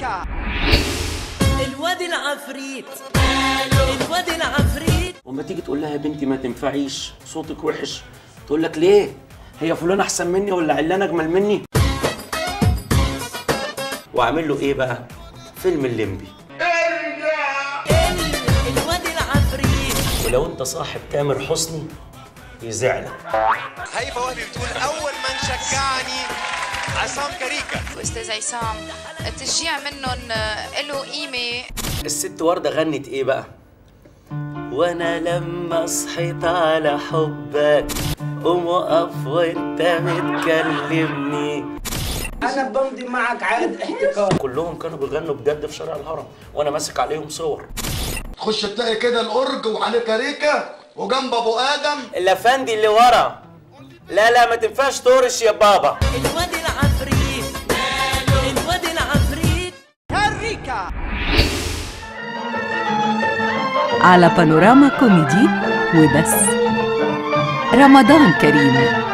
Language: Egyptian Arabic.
هريكا الواد العفريت الواد العفريت وما تيجي تقول لها يا بنتي ما تنفعيش صوتك وحش تقول لك ليه هي فلان احسن مني ولا علان اجمل مني واعمل له ايه بقى فيلم الليمبي الواد العفريت ولو انت صاحب تامر حسني يزعلك هيفا وهبي بتقول اول من شجعني عصام كاريكا استاذ عصام التشجيع منهم له قيمه الست وردة غنت ايه بقى وانا لما صحيت على حبك قوم وقف وانت بتكلمني انا بمضي معك عقد احتكار كلهم كانوا بيغنوا بجد في شارع الهرم وانا ماسك عليهم صور تخش تلاقي كده الأرج وعليه كاريكا وجنب أبو آدم الافندي اللي ورا لا لا ما تنفعش تورش يا بابا الواد العفريت الواد العفريت هريكا على بانوراما كوميدي وبس رمضان كريم